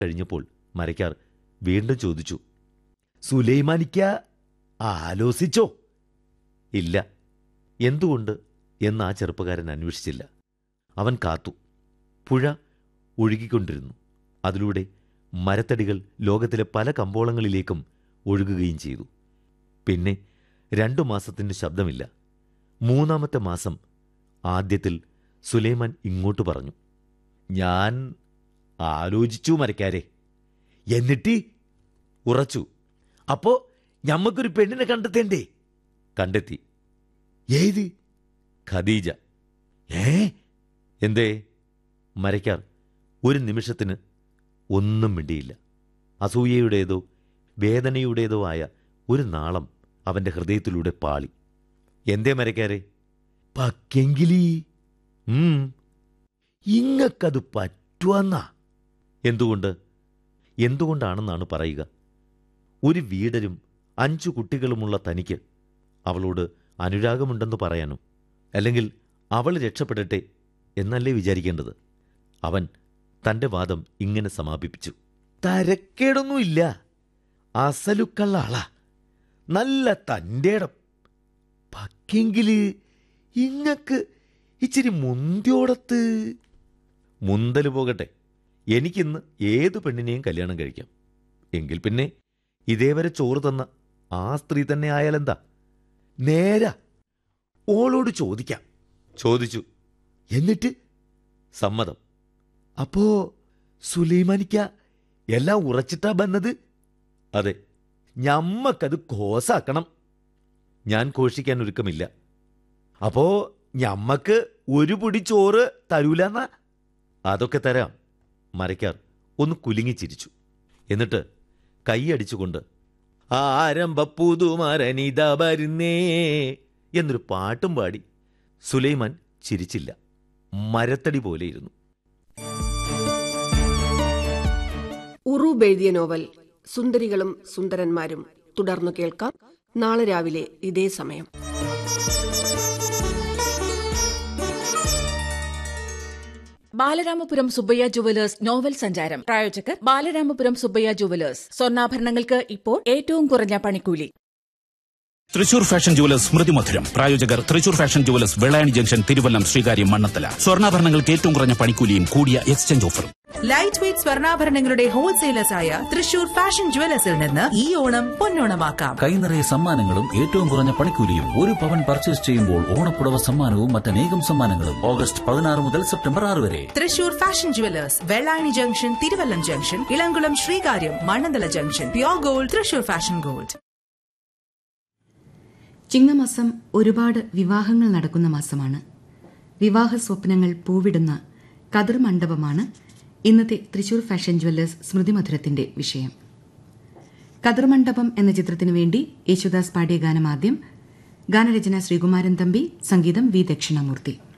കഴിഞ്ഞപ്പോൾ മരക്കാർ വീണ്ടും ചോദിച്ചു സുലൈമാനിക്ക ആലോചിച്ചോ ഇല്ല എന്തുകൊണ്ട് എന്ന് ആ ചെറുപ്പക്കാരൻ അന്വേഷിച്ചില്ല അവൻ കാത്തു പുഴ ഒഴുകിക്കൊണ്ടിരുന്നു അതിലൂടെ മരത്തടികൾ ലോകത്തിലെ പല കമ്പോളങ്ങളിലേക്കും ഒഴുകുകയും ചെയ്തു പിന്നെ രണ്ടു മാസത്തിന് ശബ്ദമില്ല മൂന്നാമത്തെ മാസം ആദ്യത്തിൽ സുലൈമാൻ ഇങ്ങോട്ട് പറഞ്ഞു ഞാൻ ആലോചിച്ചു മരക്കാരെ എന്നിട്ട് ഉറച്ചു അപ്പോ ഞമ്മക്കൊരു പെണ്ണിനെ കണ്ടെത്തേണ്ടേ കണ്ടെത്തി ഏത് ഖദീജ ഏ എന്തേ മരയ്ക്കാർ ഒരു നിമിഷത്തിന് ഒന്നും മിണ്ടിയില്ല അസൂയയുടേതോ വേദനയുടേതോ ആയ ഒരു നാളം അവന്റെ ഹൃദയത്തിലൂടെ പാളി എന്തേ മരക്കാരെ പക്കെങ്കിലി ഉം ഇങ്ങക്കത് പറ്റുവന്നാ എന്തുകൊണ്ട് എന്തുകൊണ്ടാണെന്നാണ് പറയുക ഒരു വീടരും അഞ്ചു കുട്ടികളുമുള്ള തനിക്ക് അവളോട് അനുരാഗമുണ്ടെന്ന് പറയാനോ അല്ലെങ്കിൽ അവൾ രക്ഷപ്പെടട്ടെ എന്നല്ലേ വിചാരിക്കേണ്ടത് അവൻ തന്റെ വാദം ഇങ്ങനെ സമാപിപ്പിച്ചു തരക്കേടൊന്നുമില്ല അസലുക്കള്ള ആളാ നല്ല തൻ്റെടം പക്കെങ്കില് ഇങ്ങക്ക് ഇച്ചിരി മുന്തിയോടത്ത് മുന്തല് പോകട്ടെ എനിക്കിന്ന് ഏതു പെണ്ണിനെയും കല്യാണം കഴിക്കാം എങ്കിൽ പിന്നെ ഇതേവരെ ചോറ് തന്ന ആ സ്ത്രീ തന്നെ ആയാലെന്താ നേരാ ഓളോട് ചോദിക്കാം ചോദിച്ചു എന്നിട്ട് സമ്മതം അപ്പോ സുലൈമാനിക്ക എല്ലാം ഉറച്ചിട്ടാ വന്നത് അതെ ഞമ്മക്കത് കോസാക്കണം ഞാൻ ഘോഷിക്കാൻ ഒരുക്കമില്ല അപ്പോ ഞമ്മക്ക് ഒരു പൊടി ചോറ് തരൂലെന്നാ അതൊക്കെ തരാം മരയ്ക്കാർ ഒന്ന് കുലുങ്ങി ചിരിച്ചു എന്നിട്ട് കൈയടിച്ചുകൊണ്ട് ആരംഭ പുതുമരനിത വരുന്നേ എന്നൊരു പാട്ടും പാടി സുലൈമാൻ ചിരിച്ചില്ല മരത്തടി പോലെയിരുന്നു ഉറൂബ് എഴുതിയ നോവൽ സുന്ദരികളും സുന്ദരന്മാരും തുടർന്നു കേൾക്കാം നാളെ രാവിലെ ഇതേ സമയം ബാലരാമപുരം സുബ്ബയ്യ ജുവലേഴ്സ് നോവൽ സഞ്ചാരം പ്രായോജകർ ബാലരാമപുരം സുബ്ബയ്യ ജുവലേഴ്സ് സ്വർണ്ണാഭരണങ്ങൾക്ക് ഇപ്പോൾ ഏറ്റവും കുറഞ്ഞ പണിക്കൂലി തൃശൂർ ഫാഷൻ ജുവലേഴ്സ് സ്മൃതി മധുരം പ്രായോജകർ Thrissur fashion jewellers Vellayani junction Thiruvallam Sreekaryam Mannanthala സ്വർണ്ണാഭരണങ്ങൾക്ക് ഏറ്റവും കുറഞ്ഞ പണിക്കൂലിയും കൂടിയ എക്സ്ചേഞ്ച് ഓഫറും ലൈറ്റ് വെയ്റ്റ് സ്വർണ്ണാഭരണങ്ങളുടെ ഹോൾസെയിലേഴ്സായ തൃശൂർ ഫാഷൻ ജുവലേഴ്സിൽ നിന്ന് ഈ ഓണം പൊന്നോണമാക്കാം കൈനിറയെ സമ്മാനങ്ങളും ഏറ്റവും കുറഞ്ഞ പണിക്കൂലിയും ഒരു പവൻ പർച്ചേസ് ചെയ്യുമ്പോൾ ഓണപ്പുടവ സമ്മാനവും മറ്റനേകം സമ്മാനങ്ങളും ഓഗസ്റ്റ് പതിനാറ് മുതൽ സെപ്റ്റംബർ ആറ് വരെ Thrissur fashion jewellers Vellayani junction Thiruvallam junction Ilamkulam Sreekaryam Mannanthala junction pure gold Thrissur fashion gold ചിങ്ങമാസം ഒരുപാട് വിവാഹങ്ങൾ നടക്കുന്ന മാസമാണ് വിവാഹ സ്വപ്നങ്ങൾ പൂവിടുന്ന കതിർ മണ്ഡപമാണ് ഇന്നത്തെ തൃശൂർ ഫാഷൻ ജ്വല്ലേഴ്സ് സ്മൃതി മധുരത്തിന്റെ വിഷയം കതിർ മണ്ഡപം എന്ന ചിത്രത്തിനു വേണ്ടി യേശുദാസ് പാടിയ ഗാനം ആദ്യം ഗാനരചന ശ്രീകുമാരൻ തമ്പി സംഗീതം വി ദക്ഷിണാമൂർത്തി